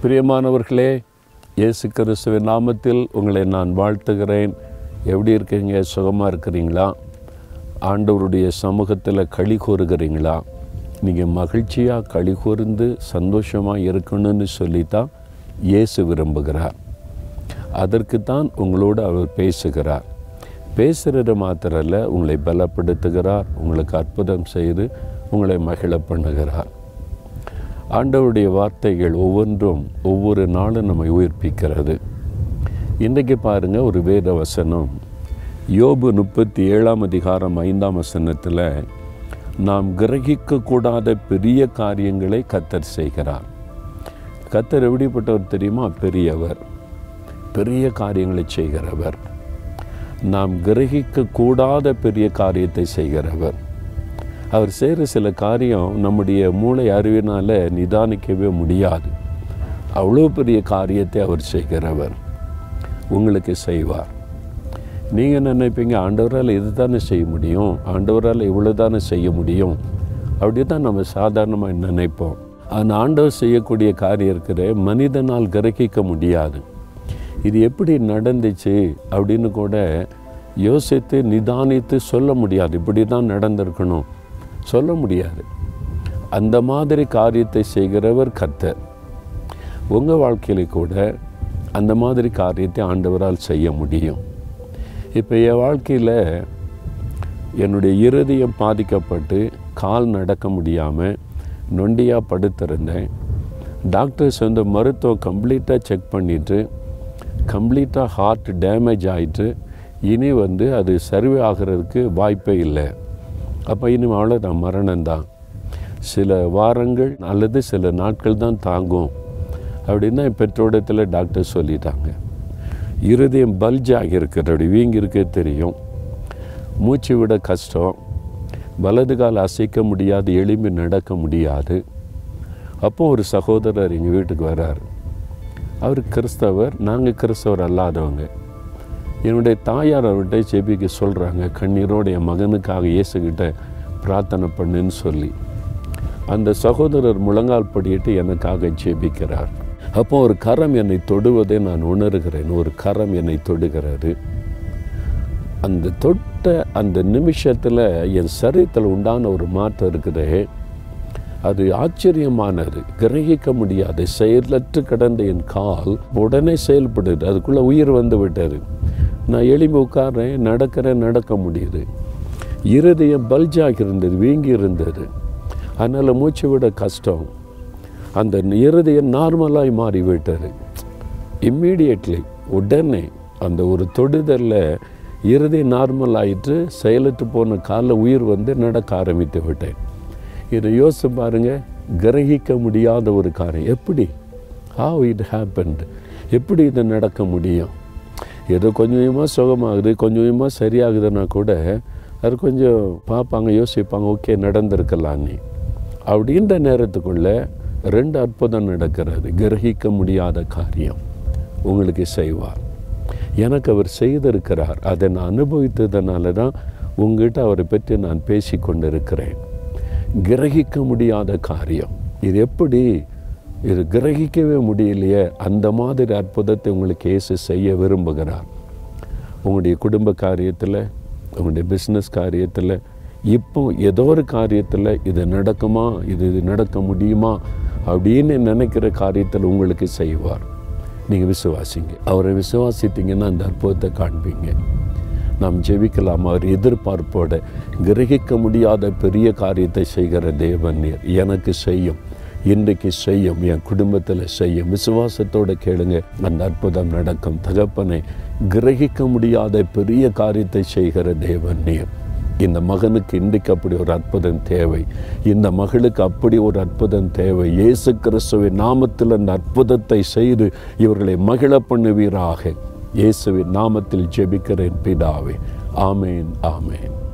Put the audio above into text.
பிரியமானவர்களே இயேசு கிறிஸ்துவின் நாமத்தில் உங்களை நான் வாழ்த்துகிறேன் எப்படி இருக்கீங்க சுகமாக இருக்கிறீங்களா ஆண்டவருடைய சமூகத்தில் களி கூறுகிறீங்களா நீங்கள் மகிழ்ச்சியாக களி கூர்ந்து சந்தோஷமாக இருக்கணும்னு சொல்லித்தான் இயேசு விரும்புகிறார் அதற்கு தான் உங்களோடு அவர் பேசுகிறார் பேசுகிறது மாத்திரல்ல உங்களை பலப்படுத்துகிறார் உங்களுக்கு அற்புதம் செய்து உங்களை மகிழ பண்ணுகிறார் ஆண்டவருடைய வார்த்தைகள் ஒவ்வொன்றும் ஒவ்வொரு நாளும் நம்மை உயிர்ப்பிக்கிறது இன்றைக்கு பாருங்கள் ஒரு வேத வசனம் யோபு முப்பத்தி ஏழாம் அதிகாரம் ஐந்தாம் வசனத்தில் நாம் கிரகிக்கக்கூடாத பெரிய காரியங்களை கத்தர் செய்கிறார் கத்தர் எப்படிப்பட்டவர் தெரியுமா பெரியவர் பெரிய காரியங்களை செய்கிறவர் நாம் கிரகிக்கக்கூடாத பெரிய காரியத்தை செய்கிறவர் அவர் செய்கிற சில காரியம் நம்முடைய மூளை அறிவினால் நிதானிக்கவே முடியாது அவ்வளோ பெரிய காரியத்தை அவர் செய்கிறவர் உங்களுக்கு செய்வார் நீங்கள் நினைப்பீங்க ஆண்டவரால் இது தானே செய்ய முடியும் ஆண்டவரால் இவ்வளோ தானே செய்ய முடியும் அப்படி தான் நம்ம சாதாரணமாக நினைப்போம் அந்த ஆண்டவர் செய்யக்கூடிய காரியம் இருக்கிற மனிதனால் கிரகிக்க முடியாது இது எப்படி நடந்துச்சு அப்படின்னு கூட யோசித்து நிதானித்து சொல்ல முடியாது இப்படி தான் நடந்திருக்கணும் சொல்ல முடியாது அந்த மாதிரி காரியத்தை செய்கிறவர் கர்த்தர் உங்கள் வாழ்க்கையில் கூட அந்த மாதிரி காரியத்தை ஆண்டவரால் செய்ய முடியும் இப்போ என் வாழ்க்கையில் என்னுடைய இருதயம் பாதிக்கப்பட்டு கால் நடக்க முடியாமல் நொண்டியாக படுத்திருந்தேன் டாக்டர்ஸ் வந்து மருத்துவம் கம்ப்ளீட்டாக செக் பண்ணிவிட்டு கம்ப்ளீட்டாக ஹார்ட் டேமேஜ் ஆகிட்டு இனி வந்து அது சர்வே ஆகிறதுக்கு வாய்ப்பே இல்லை அப்போ இனி அவ்வளோதான் மரணம்தான் சில வாரங்கள் அல்லது சில நாட்கள் தான் தாங்கும் அப்படின்னு என் பெற்றோடத்தில் டாக்டர் சொல்லிட்டாங்க இருதயம் பல்ஜ் ஆகியிருக்கிறது அப்படி வீங்கி இருக்கே தெரியும் மூச்சு விட கஷ்டம் வலது கால் அசைக்க முடியாது எளிமை நடக்க முடியாது அப்போ ஒரு சகோதரர் எங்கள் வீட்டுக்கு வர்றார் அவர் கிறிஸ்தவர் நாங்கள் கிறிஸ்தவர் அல்லாதவங்க என்னுடைய தாயார் அவர்கிட்ட செபிக்க சொல்கிறாங்க கண்ணீரோடு என் மகனுக்காக இயேசுகிட்ட பிரார்த்தனை பண்ணுன்னு சொல்லி அந்த சகோதரர் முழங்கால் படியிட்டு எனக்காக ஜெபிக்கிறார் அப்போ ஒரு கரம் என்னை தொடுவதை நான் உணர்கிறேன் ஒரு கரம் என்னை தொடுகிறது அந்த தொட்ட அந்த நிமிஷத்தில் என் சரீரத்தில் உண்டான ஒரு மாற்றம் இருக்குதே அது ஆச்சரியமானது கிரகிக்க முடியாது செயலற்று கிடந்த என் கால் உடனே செயல்படுது அதுக்குள்ளே உயிர் வந்து விட்டது நான் எளிமை உட்கார்றேன் நடக்கிறேன் நடக்க முடியுது இருதயம் பல்ஜாகி இருந்தது வீங்கி இருந்தது அதனால் மூச்சு விட கஷ்டம் அந்த இருதயம் நார்மலாக மாறிவிட்டது இம்மீடியட்லி உடனே அந்த ஒரு தொடுதலில் இறுதி நார்மல் ஆயிட்டு செயலற்று போன காலில் உயிர் வந்து நடக்க ஆரம்பித்து விட்டேன் இதை யோசிச்சு பாருங்கள் கிரகிக்க முடியாத ஒரு காரியம் எப்படி ஹாவ் இட் ஹேப்பன்டு எப்படி இது நடக்க முடியும் ஏதோ கொஞ்சம் கொஞ்சமாக சுகமாகுது கொஞ்சம் கொஞ்சமாக சரியாகுதுன்னா கூட அது கொஞ்சம் பார்ப்பாங்க யோசிப்பாங்க ஓகே நடந்திருக்கலான்னு அப்படின்ற நேரத்துக்குள்ளே ரெண்டு அற்புதம் நடக்கிறது கிரகிக்க முடியாத காரியம் உங்களுக்கு செய்வார் எனக்கு அவர் செய்திருக்கிறார் அதை நான் அனுபவித்ததுனால தான் உங்ககிட்ட அவரை பற்றி நான் பேசி கொண்டிருக்கிறேன் கிரகிக்க முடியாத காரியம் இது எப்படி இது கிரகிக்கவே முடியலையே அந்த மாதிரி அற்புதத்தை உங்களுக்கு இயேசு செய்ய விரும்புகிறார் உங்களுடைய குடும்ப காரியத்தில் உங்களுடைய பிஸ்னஸ் காரியத்தில் இப்போ ஏதோ ஒரு காரியத்தில் இது நடக்குமா இது இது நடக்க முடியுமா அப்படின்னு நினைக்கிற காரியத்தில் உங்களுக்கு செய்வார் நீங்கள் விசுவாசிங்க அவரை விசுவாசித்தீங்கன்னா அந்த அற்புதத்தை காண்பீங்க நாம் ஜெபிக்கலாம் அவர் எதிர்பார்ப்போட கிரகிக்க முடியாத பெரிய காரியத்தை செய்கிற தேவன் நீர் எனக்கு செய்யும் இன்றைக்கு செய்யும் என் குடும்பத்தில் செய்யும் விசுவாசத்தோடு கேளுங்க அந்த அற்புதம் நடக்கும் தகப்பனை கிரகிக்க முடியாத பெரிய காரியத்தை செய்கிற தேவன் நீர் இந்த மகனுக்கு இன்றைக்கு அப்படி ஒரு அற்புதம் தேவை இந்த மகளுக்கு அப்படி ஒரு அற்புதம் தேவை இயேசு கிறிஸ்துவின் நாமத்தில் அந்த அற்புதத்தை செய்து இவர்களை மகிழ பண்ணுவீராக இயேசுவின் நாமத்தில் ஜெபிக்கிறேன் பிதாவே ஆமேன் ஆமேன்